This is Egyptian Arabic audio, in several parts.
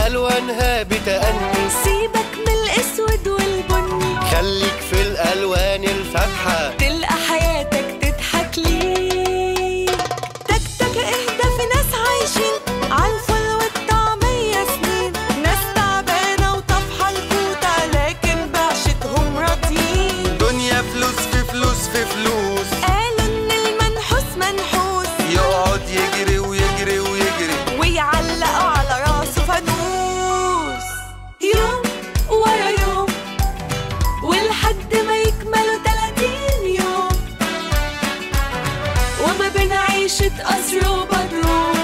ألوانها بتأني سيبك من الاسود والبني خليك في الألوان الفاتحة تلقى حياتك تضحك ليه تك تك اهدى في ناس عايشين عالفل والطعمية سنين ناس تعبانة وطفحة الكوتة لكن بعشتهم راضيين دنيا فلوس في فلوس في فلوس قالوا ان المنحوس منحوس يقعد يجري ويجري ويجري ويعلقوا على راسه فانوس يوم ورا يوم ولحد ما يكملوا 30 يوم وما بين عيشة قصر وبدروم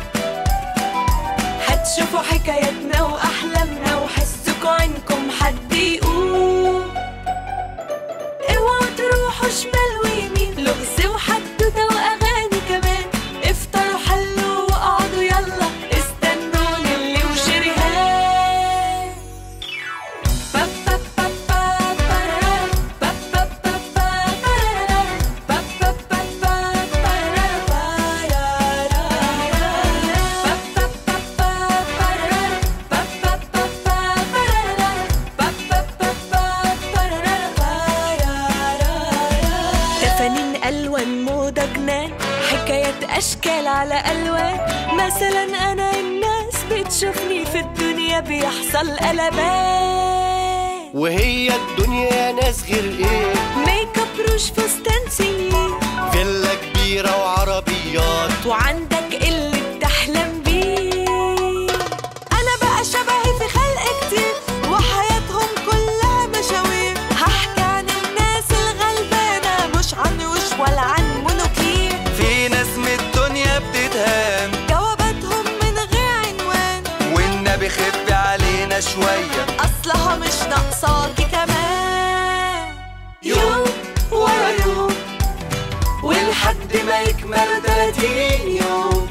هتشوفوا حكاياتنا وأحلامنا وحسكوا عنكم حد يقوم اوعوا تروحوا شمال ويمين لغز وحدوته واغاني كمان افطروا حلوا واقعدوا يلا استنوني اللي وشريهان با با با با برارا، با با با با برارا، با با با با برارا، برارا. با با با با برارا، با با با با برارا، با با با با برارا، برارا. تفانين ألوان موضة جنان حكايات أشكال على ألوان مثلا أنا الناس بتشوفني في الدنيا بيحصل قلبان وهي الدنيا ناس غير ايه ميك اب روش فستان سنين فيلا كبيرة وعربيات وعندك اللي بتحلم بيه انا بقى شبهي في خلق كتير وحياتهم كلها مشاوير هحكي عن الناس الغلبانه مش عن وش ولا عن منوكير في ناس من الدنيا بتتهان جواباتهم من غير عنوان والنبي خف علينا شوية اصلها مش ناقصاكي كمان يوم ورا يوم ولحد ما يكمل 30 يوم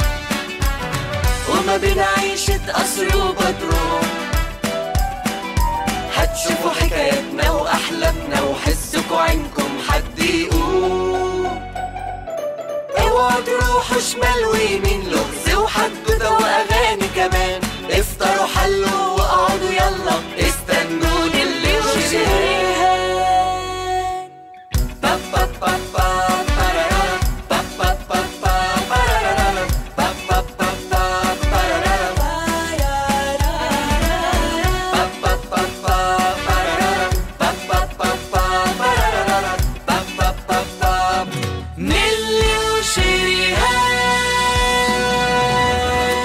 وما بين عيشة قصر وبدروم هتشوفوا حكايتنا وأحلامنا وحسكوا عينكم حد يقوم اوعوا تروحوا شمال ويمين لغز وحدوته واغاني كمان افطروا حلوا واقعدوا يلا استنوني اللي وشريهان با با با با برارا، با با با با برارا، با با با با برارا، برارا. با با با با برارا، با با با با برارا، با با با با نيلي وشريهان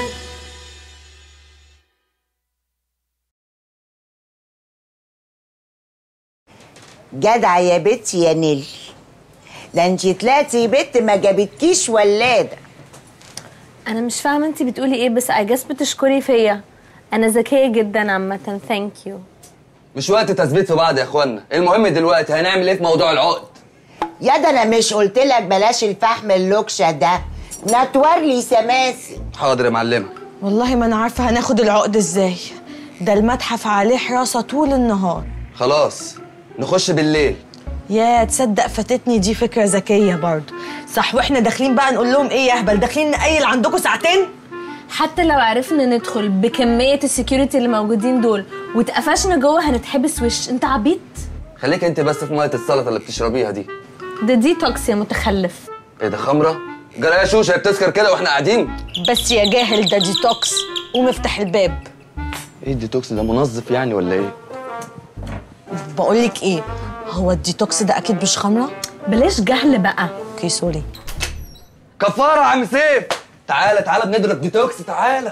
جدع يا بنتي يا نيل ده انتي طلعتي بنت ما جابتكيش ولاده انا مش فاهمه انت بتقولي ايه بس اي جاس بتشكري فيا انا ذكيه جدا عامه ثانك يو مش وقت تثبيت في بعض يا اخوانا المهم دلوقتي هنعمل ايه في موضوع العقد يا ده انا مش قلت لك بلاش الفحم اللوكشه ده نتور لي سماسي حاضر يا معلمه والله ما انا عارفه هناخد العقد ازاي ده المتحف عليه حراسه طول النهار خلاص نخش بالليل يا تصدق فاتتني دي فكره ذكيه برضه صح واحنا داخلين بقى نقول لهم ايه يا هبل داخلين نقيل عندكم ساعتين حتى لو عرفنا ندخل بكميه السكيورتي اللي موجودين دول واتقفشنا جوه هنتحبس وش انت عبيط خليك انت بس في ميه السلطه اللي بتشربيها دي ده ديتوكس يا متخلف ايه ده خمره جرى يا شوشه هي بتسكر كده واحنا قاعدين بس يا جاهل ده ديتوكس قوم افتح الباب ايه الديتوكس ده منظف يعني ولا ايه بقول لك ايه هو الديتوكس ده اكيد مش خمره بلاش جهل بقى اوكي سوري كفاره يا عم سيف تعالى تعالى بنضرب ديتوكس تعالى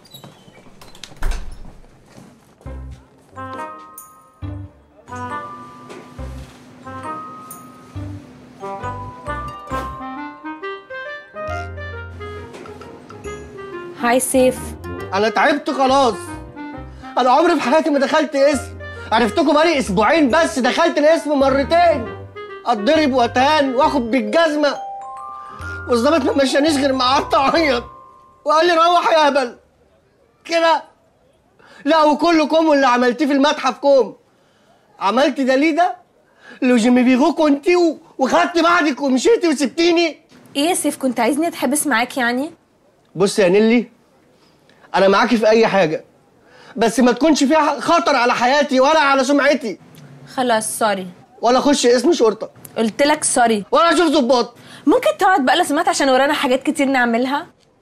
هاي سيف انا تعبت خلاص انا عمري في حياتي ما دخلت اسم عرفتكم بقالي اسبوعين بس دخلت الاسم مرتين اتضرب واتهان واخد بالجزمه والظابط ما مشانيش غير ما قعدت اعيط وقال لي روح يا هبل كده لا وكلكم واللي عملتيه في المتحف كوم عملت ده ليه ده لو جيمي بيغو كنتي و- وخدت بعدك ومشيتي وسبتيني ايه يا سيف كنت عايزني اتحبس معاك يعني بص يا نيلي انا معاكي في اي حاجه بس ما تكونش فيها خطر على حياتي ولا على سمعتي خلاص سوري ولا اخش اسم شرطه قلت لك سوري ولا اشوف ظباط ممكن تقعد بقى لو سمعت عشان ورانا حاجات كتير نعملها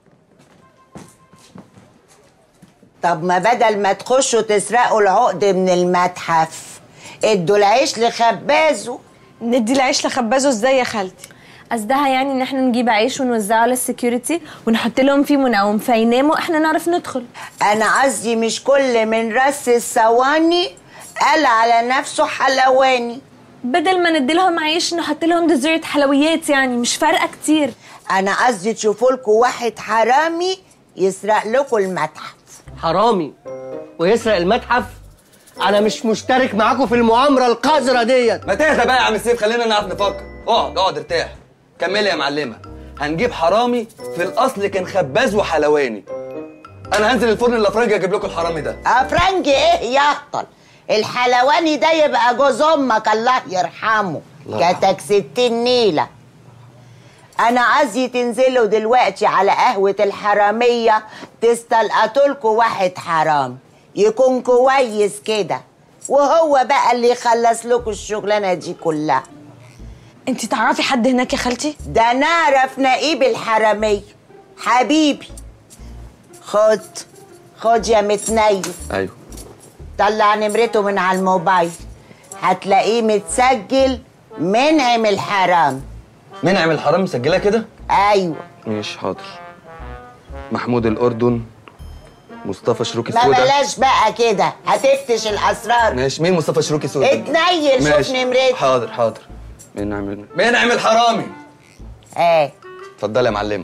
طب ما بدل ما تخشوا تسرقوا العقد من المتحف ادوا العيش لخبازه ندي العيش لخبازه ازاي يا خالتي قصدها يعني ان احنا نجيب عيش ونوزعه على السكيورتي ونحط لهم فيه منوم فيناموا احنا نعرف ندخل انا قصدي مش كل من رس الصواني قال على نفسه حلواني بدل ما ندي لهم عيش نحط لهم ديزرت حلويات يعني مش فارقه كتير انا قصدي تشوفوا لكم واحد حرامي يسرق لكم المتحف حرامي ويسرق المتحف انا مش مشترك معاكم في المؤامره القذره ديت ما تهدى بقى يا عم سيف خلينا نعرف نفكر اقعد اقعد ارتاح كملي يا معلمه هنجيب حرامي في الاصل كان خباز وحلواني انا هنزل الفرن الافرنجي اجيب لكم الحرامي ده افرنجي ايه يهطل الحلواني ده يبقى جوز امك الله يرحمه كتك ستين نيله انا قصدي تنزلوا دلوقتي على قهوه الحراميه تستلقطوا لكم واحد حرام يكون كويس كده وهو بقى اللي يخلص لكم الشغلانه دي كلها انت تعرفي حد هناك يا خالتي ده نعرف نقيب الحراميه حبيبي خد خد يا متنيل ايوه طلع نمرته من على الموبايل هتلاقيه متسجل منعم الحرام منعم الحرام مسجلها كده ايوه ماشي حاضر محمود الاردن مصطفى شروكي ما سودا بلاش بقى كده هتفتش الاسرار ماشي مين مصطفى شروكي سودا اتنيل شوف ماشي. نمرته حاضر حاضر منعم منعم الحرامي ايه اتفضلي يا معلمه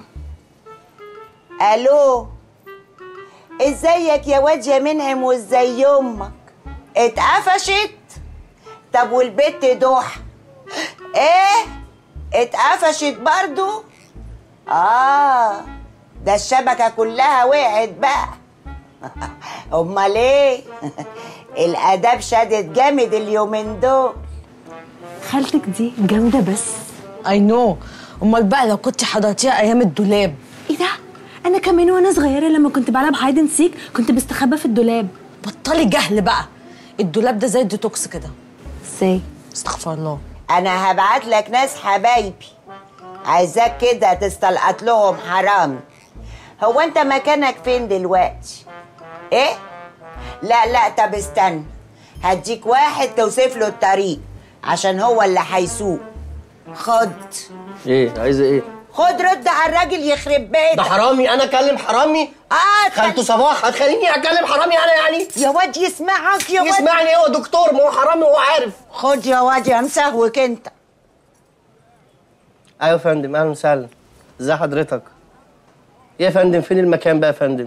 الو ازيك يا واد يا منعم وازاي امك اتقفشت طب والبت دوح ايه اتقفشت برضو اه ده الشبكه كلها وقعت بقى امال ايه الاداب شدت جامد اليومين دول خالتك دي جامده بس اي نو امال بقى لو كنت حضرتيها ايام الدولاب ايه ده انا كمان وانا صغيره لما كنت بلعب هايد اند سيك كنت بستخبى في الدولاب بطلي جهل بقى الدولاب ده زي الديتوكس كده ازاي استغفر الله انا هبعت لك ناس حبايبي عايزاك كده تستلقط لهم حرام هو انت مكانك فين دلوقتي ايه لا لا طب استنى هديك واحد توصف له الطريق عشان هو اللي هيسوق خد ايه عايزه ايه خد رد على الراجل يخرب بيتك ده حرامي انا اكلم حرامي اه خالته صباح هتخليني اكلم حرامي انا يعني يا واد يسمعك يا واد يسمعني هو دكتور ما هو حرامي وهو عارف خد يا واد يا مسهوك انت ايوه يا فندم اهلا وسهلا ازي حضرتك ايه يا فندم فين المكان بقى يا فندم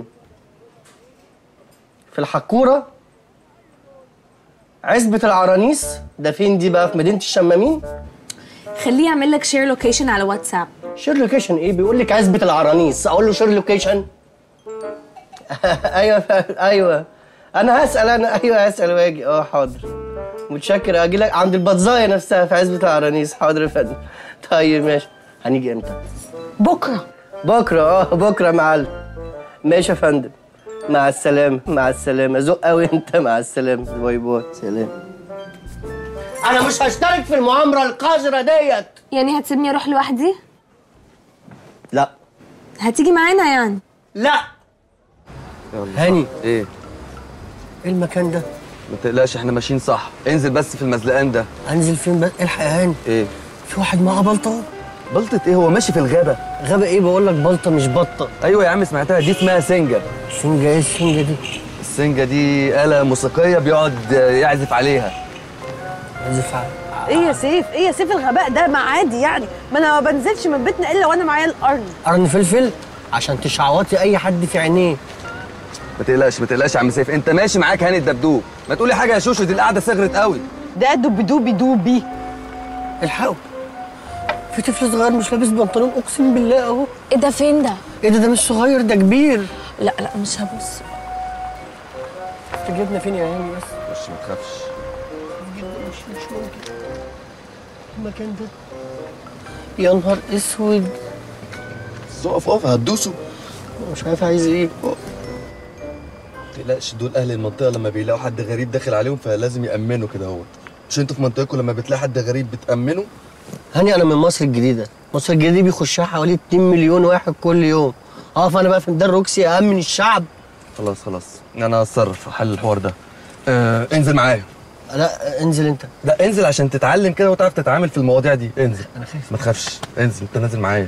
في الحكوره عزبة العرانيس ده فين دي بقى في مدينة الشمامين خليه يعمل لك شير لوكيشن على واتساب شير لوكيشن ايه بيقول لك عزبة العرانيس اقول له شير لوكيشن ايوه ايوه انا هسأل انا ايوه هسأل واجي اه حاضر متشكر اجي لك عند البطزايه نفسها في عزبة العرانيس حاضر يا فندم طيب ماشي هنيجي امتى بكره بكره اه بكره يا معلم ماشي يا فندم مع السلامه مع السلامه ذوق قوي انت مع السلامه باي باي سلام انا مش هشترك في المؤامره القذره ديت يعني هتسيبني اروح لوحدي لا هتيجي معانا يعني لا هاني ايه ايه المكان ده ما تقلقش احنا ماشيين صح انزل بس في المزلقان ده انزل فين بس الحق يا هاني ايه في واحد معاه بلطه بلطة ايه هو ماشي في الغابة غبا ايه بقول لك بلطه مش بطه ايوه يا عم سمعتها دي اسمها سنجة سنجه ايه السنجه دي السنجة دي آلة موسيقية بيقعد يعزف عليها عزف على ايه يا سيف ايه يا سيف الغباء ده ما عادي يعني ما انا ما بنزلش من بيتنا الا وانا معايا القرن قرن فلفل عشان تشعوطي اي حد في عينيه ما تقلقش ما تقلقش يا عم سيف انت ماشي معاك هاني الدبدوب ما تقولي حاجة يا شوشو دي القعدة صغرت قوي ده دوبي دوبي دوبي الحقوا في طفل صغير مش لابس بنطلون اقسم بالله اهو ايه ده فين ده ايه ده ده مش صغير ده كبير لا لا مش هبص تجيبنا فين يا هاني بس مش ما تخافش مش مش ممكن المكان ده يا نهار اسود اقف اقف هتدوسوا مش عارف عايز ايه تقلقش دول اهل المنطقه لما بيلاقوا حد غريب داخل عليهم فلازم يامنوا كده هو مش انتوا في منطقتكم لما بتلاقي حد غريب بتامنوا هاني انا من مصر الجديده مصر الجديده بيخشها حوالي 2 مليون واحد كل يوم اه فانا بقى في ميدان روكسي امن الشعب خلاص خلاص انا هتصرف في حل الحوار ده آه انزل معايا لا انزل انت لا انزل عشان تتعلم كده وتعرف تتعامل في المواضيع دي انزل انا خايف ما تخافش انزل انت نازل معايا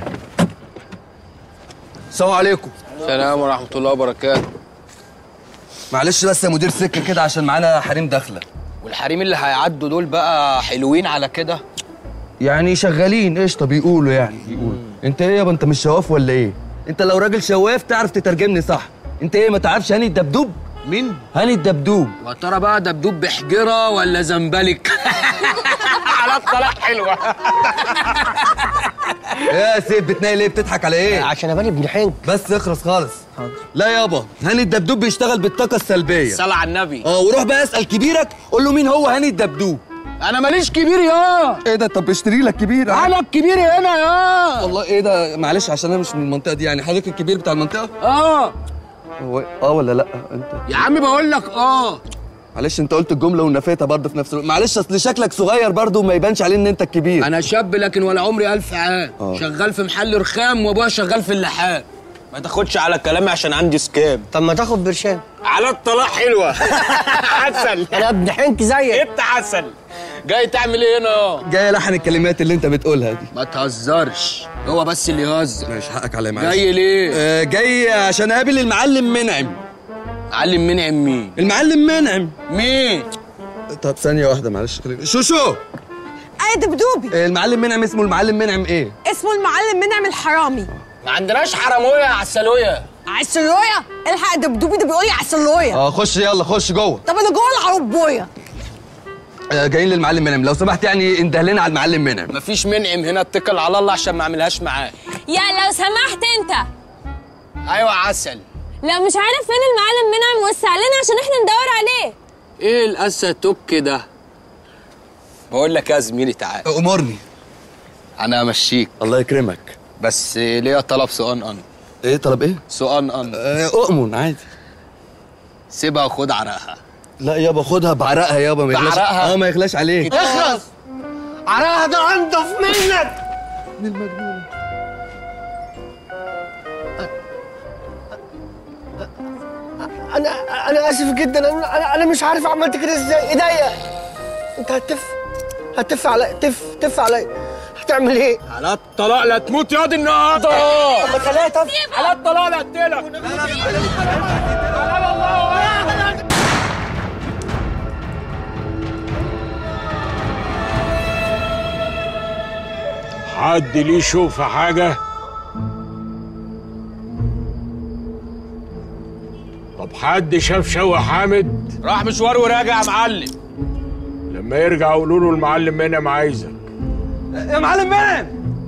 السلام عليكم السلام ورحمة الله وبركاته معلش بس يا مدير سكه كده عشان معانا حريم داخله والحريم اللي هيعدوا دول بقى حلوين على كده يعني شغالين قشطه بيقولوا يعني بيقولوا انت ايه يابا انت مش شواف ولا ايه انت لو راجل شواف تعرف تترجمني صح انت ايه ما تعرفش هاني الدبدوب مين؟ هاني الدبدوب وترى بقى دبدوب بحجرة ولا زنبلك؟ على الطلاق حلوة يا سيف بتنايل ليه بتضحك على ايه عشان ابان ابن حنك بس اخرس خالص لا يابا هاني الدبدوب بيشتغل بالطاقه السلبيه صلى على النبي اه وروح بقى اسال كبيرك قول له مين هو هاني الدبدوب أنا ماليش كبير يا ايه ده طب اشتري لك كبير أنا الكبير هنا يا والله ايه ده معلش عشان انا مش من المنطقه دي يعني حضرتك الكبير بتاع المنطقه آه هو اه ولا لا انت يا عم بقول لك آه معلش انت قلت الجمله ونفيتها برضه في نفس الوقت معلش اصل شكلك صغير برضه وما يبانش عليه ان انت الكبير أنا شاب لكن ولا عمري ألف عام آه. شغال في محل رخام وأبويا شغال في اللحام ما تاخدش على كلامي عشان عندي سكام طب ما تاخد برشام على الطلاق حلوة عسل انا ابن حنك زيك انت عسل جاي تعمل ايه هنا جاي لحن الكلمات اللي انت بتقولها دي ما تهزرش هو بس اللي يهزر ماشي حقك عليا معلش جاي ليه آه جاي عشان اقابل المعلم منعم علم منعم مين المعلم منعم مين طب ثانيه واحده معلش خليني شوشو اي دبدوبي آه، المعلم منعم اسمه المعلم منعم ايه اسمه المعلم منعم الحرامي ما عندناش حرامويه يا عسلويه عسلوية الحق دبدوبي ده بيقول لي عسلوية اه خش يلا خش جوه طب انا جوه العربويه آه جايين للمعلم منعم لو سمحت يعني انده لنا على المعلم منعم مفيش منعم هنا اتكل على الله عشان ما اعملهاش معاه يا لو سمحت انت ايوه عسل لو مش عارف فين المعلم منعم وسع لنا عشان احنا ندور عليه ايه الاسى توك ده بقول لك يا زميلي تعال امرني انا امشيك الله يكرمك بس ليا طلب سؤال ان ايه طلب ايه سؤال ان آه اؤمن عادي سيبها وخد عرقها لا يابا خدها بعرقها يابا ما يغلاش بعرقها؟ اه ما يغلاش عليك اخرس عراها ده انضف منك انا انا اسف جدا انا انا, أنا مش عارف عملت كده ازاي ايديا انت هتف هتف علي تف تف علي هتعمل ايه؟ على الطلاق لا تموت ياض النهارده ما تخليها تف على الطلاق لا اقتلك حد ليه يشوف حاجة؟ طب حد شاف شوقي حامد؟ راح مشوار وراجع يا معلم لما يرجع قولوا له المعلم منعم عايزك يا معلم منعم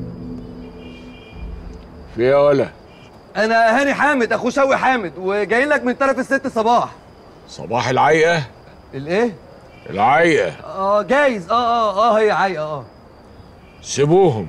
في ايه يا ولا؟ انا هاني حامد اخو شوقي حامد وجايين لك من طرف الست صباح صباح العيقة؟ الايه العيقة اه جايز اه اه اه هي عايقه اه سيبوهم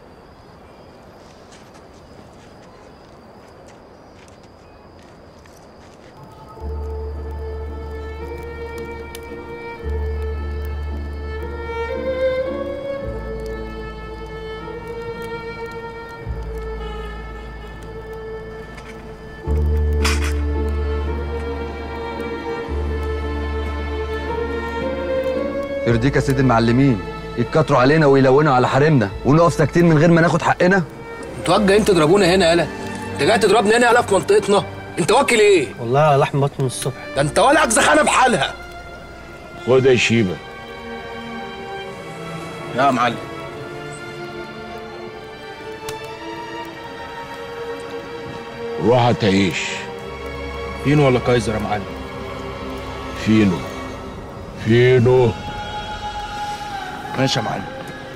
يرضيك يا سيد المعلمين يتكتروا علينا ويلونوا على حريمنا ونقف ساكتين من غير ما ناخد حقنا انتوا جايين تضربونا هنا يالا انت جاي تضربنا هنا يالا في منطقتنا انت واكل ايه والله على لحم بطن من الصبح ده انت ولا اجزخانه بحالها خد يا شيبة يا معلم روح هتعيش فين ولا كايزر يا معلم فينو فينو ماشي يا معلم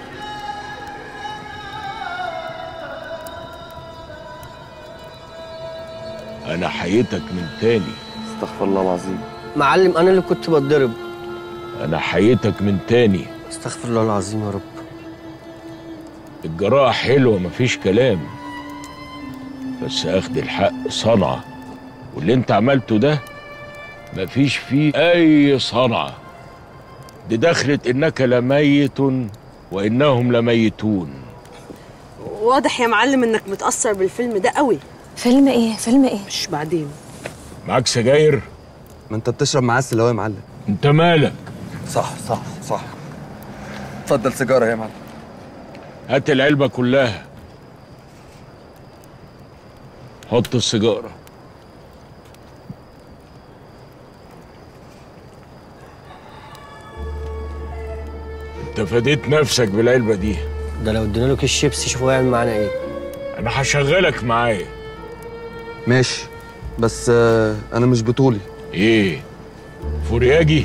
انا حييتك من تاني استغفر الله العظيم معلم انا اللي كنت بتضرب انا حييتك من تاني استغفر الله العظيم يا رب الجراءة حلوة مفيش كلام بس اخد الحق صنعة واللي انت عملته ده مفيش فيه اي صنعه دي دخلت انك لميت وانهم لميتون واضح يا معلم انك متاثر بالفيلم ده قوي فيلم ايه فيلم ايه مش بعدين معاك سجاير ما انت بتشرب معسل اهو يا معلم انت مالك صح صح صح اتفضل سيجاره يا معلم هات العلبه كلها حط السيجاره انت فديت نفسك بالعلبه دي ده لو ادينا له كيس شيبسي شوفوا هيعمل معانا ايه انا هشغلك معايا ماشي بس آه، انا مش بطولي ايه فورياجي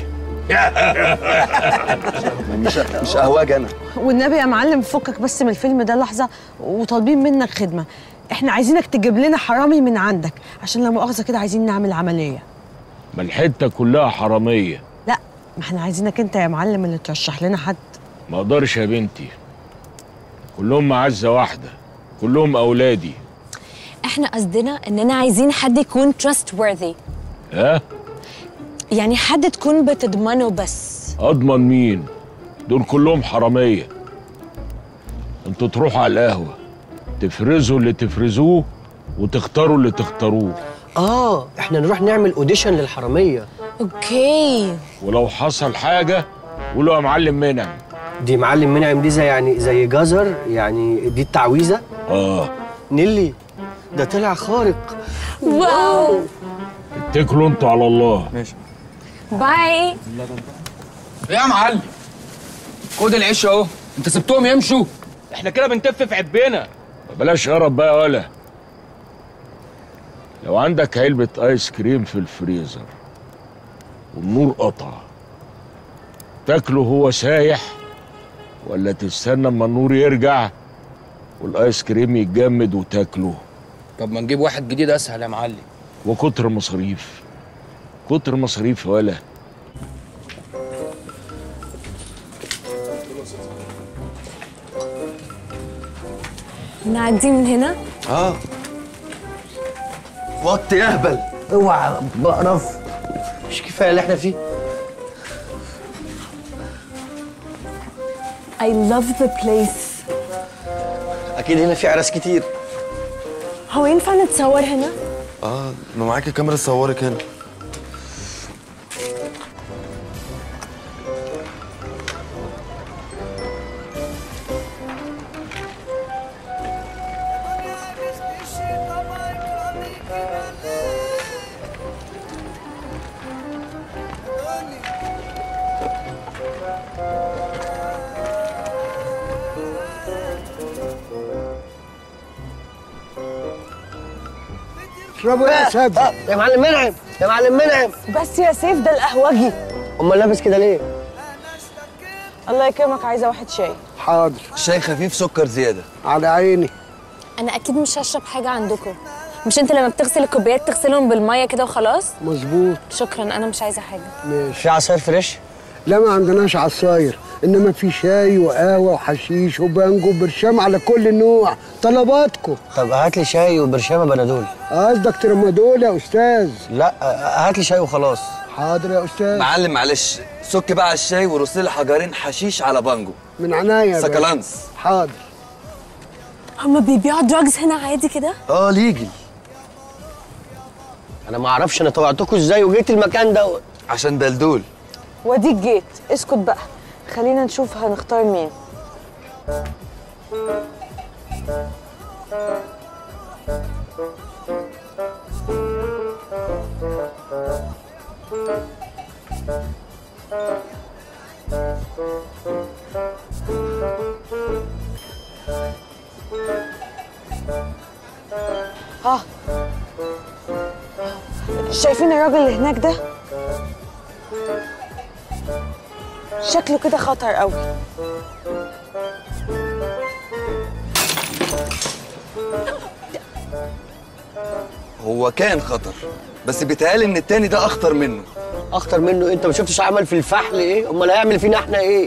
مش مش قهواج انا والنبي يا معلم فكك بس من الفيلم ده لحظه وطالبين منك خدمه احنا عايزينك تجيب لنا حرامي من عندك عشان لا مؤاخذه كده عايزين نعمل عمليه ما الحته كلها حراميه لا ما احنا عايزينك انت يا معلم اللي ترشح لنا حد ما اقدرش يا بنتي كلهم معزه واحده كلهم اولادي احنا قصدنا اننا عايزين حد يكون trustworthy ها يعني حد تكون بتضمنه بس اضمن مين دول كلهم حراميه انتوا تروحوا على القهوه تفرزوا اللي تفرزوه وتختاروا اللي تختاروه اه احنا نروح نعمل اوديشن للحراميه اوكي ولو حصل حاجه قولوا يا معلم منعم دي معلم منعم دي زي يعني زي جزر يعني دي التعويذه اه نيلي ده طلع خارق واو اتكلوا انتوا على الله ماشي باي يا معلم خد العيش اهو انت سبتهم يمشوا احنا كده بنتف في عبنا بلاش قرب بقى ولا لو عندك علبة ايس كريم في الفريزر والنور قطع تاكله هو سايح ولا تستنى اما النور يرجع والايس كريم يتجمد وتاكله طب ما نجيب واحد جديد اسهل يا معلم وكتر مصاريف كتر مصاريف ولا نعدي من هنا اه وط يهبل اوعى بقرف مش كفايه اللي احنا فيه I love the place اكيد هنا في عراس كتير هو ينفع نتصور هنا؟ اه ما معاكي كاميرا تصورك هنا اشربوا يا سيد يا معلم منعم يا معلم منعم بس يا سيف ده القهوجي امال لابس كده ليه الله يكرمك عايزه واحد شاي حاضر شاي خفيف سكر زياده على عيني انا اكيد مش هشرب حاجه عندكم مش انت لما بتغسل الكوبايات تغسلهم بالميه كده وخلاص مظبوط شكرا انا مش عايزه حاجه ماشي في عصاير فريش لا ما عندناش عصاير انما في شاي وقهوه وحشيش وبانجو وبرشام على كل نوع طلباتكم طب هات لي شاي وبرشامه بنادول قصدك ترمادول يا استاذ لا هات لي شاي وخلاص حاضر يا استاذ معلم معلش سك بقى على الشاي ورص لي حجرين حشيش على بانجو من عناية يا باشا. سكالانس حاضر هما بيبيعوا دراجز هنا عادي كده اه ليجل انا ما اعرفش انا طوعتكم ازاي وجيت المكان دوت عشان دلدول واديك جيت اسكت بقى خلينا نشوف هنختار مين اه شايفين الراجل اللي هناك ده شكله كده خطر قوي هو كان خطر بس بيتهيألي ان التاني ده اخطر منه اخطر منه انت ما شفتش عمل في الفحل ايه امال هيعمل فينا احنا ايه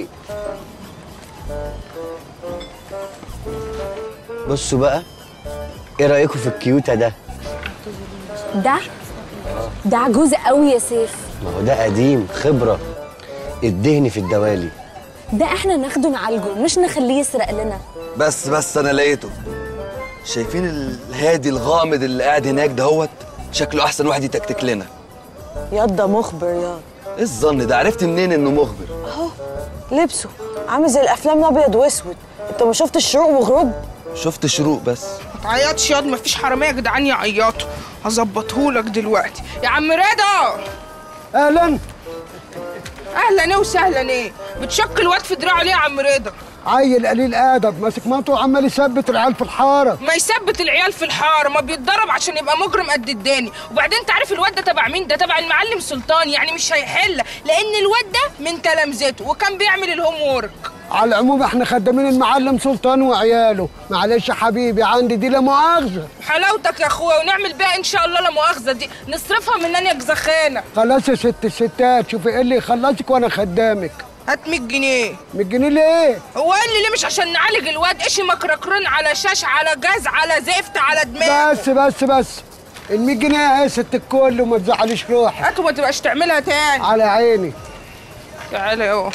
بصوا بقى ايه رايكم في الكيوتا ده ده ده عجوز قوي يا سيف ما هو ده قديم خبره الدهن في الدوالي ده احنا ناخده نعالجه مش نخليه يسرق لنا بس بس انا لقيته شايفين الهادي الغامض اللي قاعد هناك دهوت شكله احسن واحد يتكتك لنا ياض ده مخبر ياض ايه الظن ده عرفت منين انه مخبر اهو لبسه عامل زي الافلام الابيض واسود انت ما شفتش شروق وغروب شفت شروق بس ما تعيطش ياض مفيش حراميه يا جدعان يعيطوا هظبطهولك دلوقتي يا عم رضا اهلا اهلا ايه وسهلا ايه بتشك الواد في دراعه ليه يا عم رضا عيل قليل ادب ماسك مطوه وعمال يثبت العيال في الحاره ما يثبت العيال في الحاره ما بيتدرب عشان يبقى مجرم قد الداني وبعدين انت عارف الواد ده تبع مين ده تبع المعلم سلطان يعني مش هيحل لان الواد ده من تلامذته وكان بيعمل الهوم وورك على العموم احنا خدامين المعلم سلطان وعياله معلش يا حبيبي عندي دي لا مؤاخذه حلاوتك يا اخويا ونعمل بيها ان شاء الله لا مؤاخذه دي نصرفها من يا جزخانه خلاص يا ست الستات شوفي ايه اللي يخلصك وانا خدامك هات 100 جنيه 100 جنيه ليه؟ هو قال لي ليه مش عشان نعالج الواد ايش مكركرين على شاش على جاز على زفت على دماغ بس بس بس ال 100 جنيه يا ست الكل وما تزعليش روحك هات وما تبقاش تعملها تاني على عيني تعالى اهو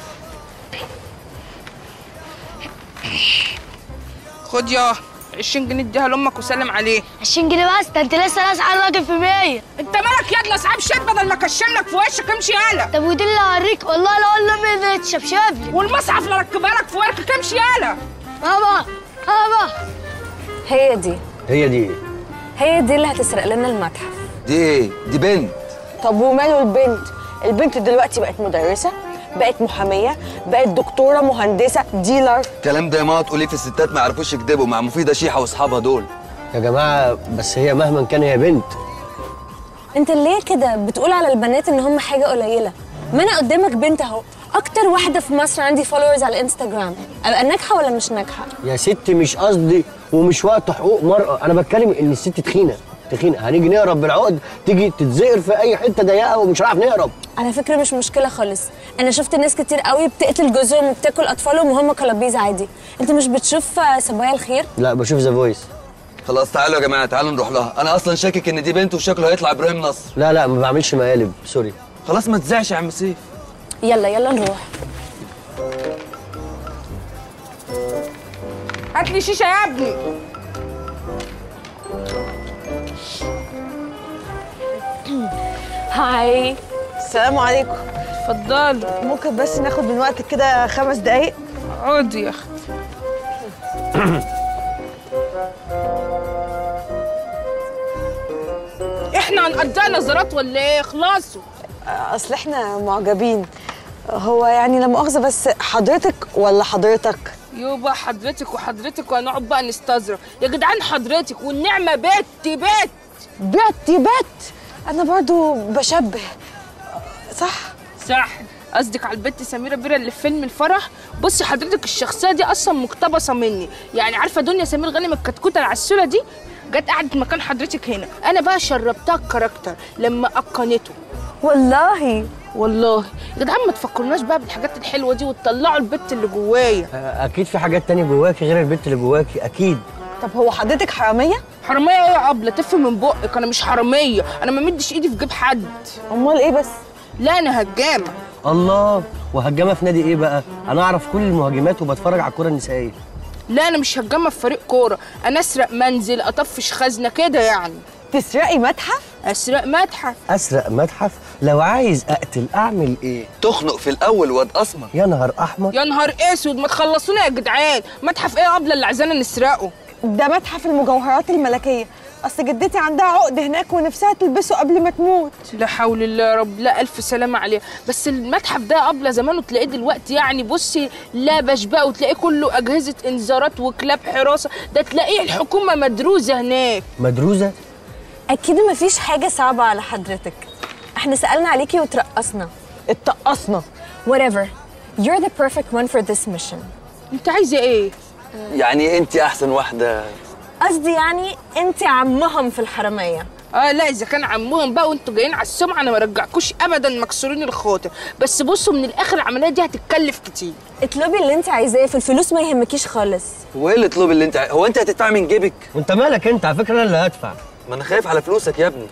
خد يا 20 جنيه اديها لامك وسلم عليه 20 جنيه بس ده انت لسه لازق على الراجل في 100 انت مالك يا ابن صعب شد بدل ما كشم لك في وشك امشي يالا طب ودي اللي هوريك والله لا اقول له مين تشبشب لي والمصحف اللي ركبها لك في وركك امشي يالا بابا بابا هي دي هي دي هي دي اللي هتسرق لنا المتحف دي ايه دي بنت طب وماله البنت البنت دلوقتي بقت مدرسه بقت محاميه بقت دكتوره مهندسه ديلر الكلام ده يا ماما تقوليه في الستات ما يعرفوش يكذبوا مع مفيده شيحه واصحابها دول يا جماعه بس هي مهما كان هي بنت انت ليه كده بتقول على البنات ان هم حاجه قليله ما انا قدامك بنت اهو اكتر واحده في مصر عندي فولورز على الانستجرام ابقى ناجحه ولا مش ناجحه يا ست مش قصدي ومش وقت حقوق مرأة أنا بتكلم إن الست تخينة تخينة هنيجي نهرب بالعقد تيجي تتزقر في أي حتة ضيقة ومش هنعرف نهرب على فكره مش مشكله خالص انا شفت ناس كتير قوي بتقتل جوزهم وبتاكل اطفالهم وهم كلابيز عادي انت مش بتشوف آه، صبايا الخير لا بشوف ذا فويس خلاص تعالوا يا جماعه تعالوا نروح لها انا اصلا شاكك ان دي بنت وشكله هيطلع ابراهيم نصر لا لا ما بعملش مقالب سوري خلاص ما تزعش يا عم سيف يلا يلا نروح هات لي شيشه يا ابني هاي السلام عليكم اتفضلي ممكن بس ناخد من وقتك كده خمس دقايق اقعدي يا اختي احنا هنقضيها نظرات ولا ايه خلاصوا اصل احنا معجبين هو يعني لا مؤاخذه بس حضرتك ولا حضرتك يوبا حضرتك وحضرتك وهنقعد بقى نستظرف يا جدعان حضرتك والنعمه بت بت بت بت انا برضو بشبه صح صح قصدك على البت سميرة بيرة اللي في فيلم الفرح بصي حضرتك الشخصية دي أصلا مقتبسة مني يعني عارفة دنيا سمير غانم الكتكوتة العسولة دي جت قعدت مكان حضرتك هنا أنا بقى شربتها الكاركتر لما أتقنته والله والله يا جدعان ما تفكرناش بقى بالحاجات الحلوة دي وتطلعوا البت اللي جوايا أكيد في حاجات تانية جواكي غير البنت اللي جواكي أكيد طب هو حضرتك حراميه حرامية ايه يا أبلة تفهم من بقك أنا مش حرامية أنا ما مدش إيدي في جيب حد امال ايه بس لا أنا هجامة الله وهجامة في نادي إيه بقى؟ أنا أعرف كل المهاجمات وبتفرج على الكورة النسائية لا أنا مش هجامة في فريق كورة أنا أسرق منزل أطفش خزنة كده يعني تسرقي متحف أسرق متحف أسرق متحف لو عايز أقتل أعمل إيه؟ تخنق في الاول واد اسمر يا نهار أحمر يا نهار اسود ما تخلصونا يا جدعان متحف ايه يا قبل اللي عايزانا نسرقه ده متحف المجوهرات الملكيه اصل جدتي عندها عقد هناك ونفسها تلبسه قبل ما تموت لا حول الله يا رب لا الف سلامه عليه بس المتحف ده قبل زمان وتلاقيه دلوقتي يعني بصي لابش بقى وتلاقيه كله اجهزه انذارات وكلاب حراسه ده تلاقيه الحكومه مدروسه هناك مدروسة اكيد مفيش حاجه صعبه على حضرتك احنا سالنا عليكي وترقصنا اتقصنا whatever you're the perfect one for this mission انت عايزه ايه يعني انت احسن واحده قصدي يعني انت عمهم في الحراميه اه لا اذا كان عمهم بقى وانتوا جايين على السمعه انا ما رجعكوش ابدا مكسورين الخاطر بس بصوا من الاخر العمليه دي هتتكلف كتير اطلبي اللي انت عايزاه في الفلوس ما يهمكيش خالص هو ايه الاطلب اللي انت عاي- هو انت هتدفع من جيبك وأنت مالك أنت على فكرة أنا اللي هدفع ما انا خايف على فلوسك يا ابني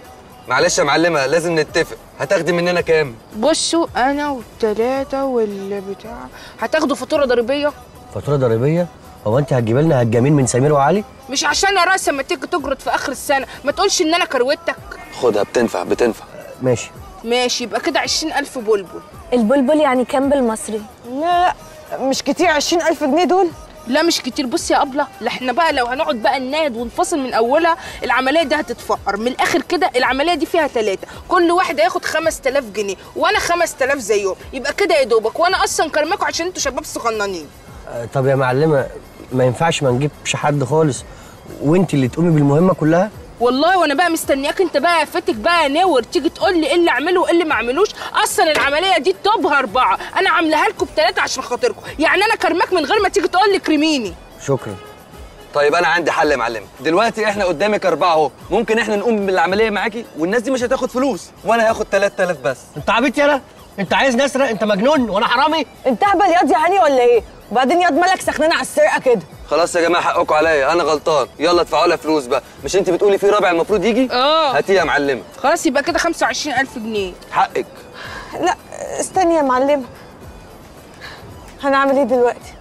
معلش يا معلمه لازم نتفق هتاخدي مننا كام بصوا انا والتلاتة والبتاع هتاخدوا فاتوره ضريبيه فاتوره ضريبيه هو انت هتجيب لنا هجامين من سمير وعلي مش عشان يا راس لما تيجي تجرد في اخر السنه ما تقولش ان انا كروتك خدها بتنفع بتنفع ماشي ماشي يبقى كده عشرين ألف بلبل البلبل يعني كام بالمصري لا مش كتير 20000 جنيه دول لا مش كتير بصي يا أبلة لا احنا بقى لو هنقعد بقى نناد ونفصل من أولها العملية دي هتتفقر من الآخر كده العملية دي فيها ثلاثة كل واحد هياخد 5000 جنيه وأنا 5000 زيهم يبقى كده يا دوبك وأنا أصلا كرماكوا عشان انتوا شباب صغننين آه، طب يا معلمه ما ينفعش ما نجيبش حد خالص وانت اللي تقومي بالمهمه كلها والله وانا بقى مستنياك انت بقى يا فتك بقى يا نور تيجي تقول لي ايه اللي اعمله وايه اللي ما اعملوش اصلا العمليه دي توبها اربعه انا عاملاها لكم بثلاثه عشان خاطركم يعني انا كرماك من غير ما تيجي تقول لي كريميني شكرا طيب انا عندي حل يا معلمه دلوقتي احنا قدامك اربعه اهو ممكن احنا نقوم بالعمليه معاكي والناس دي مش هتاخد فلوس وانا هاخد 3000 بس انت عبيط يالا انت عايز نسرق انت مجنون وانا حرامي انت هبل ياض يا هاني ولا ايه وبعدين ياض مالك سخنان على السرقه كده خلاص يا جماعه حقكم عليا انا غلطان يلا ادفعوا لها فلوس بقى مش انت بتقولي في رابع المفروض يجي اه هاتيه يا معلمه خلاص يبقى كده 25000 جنيه حقك لا استني يا معلمه هنعمل ايه دلوقتي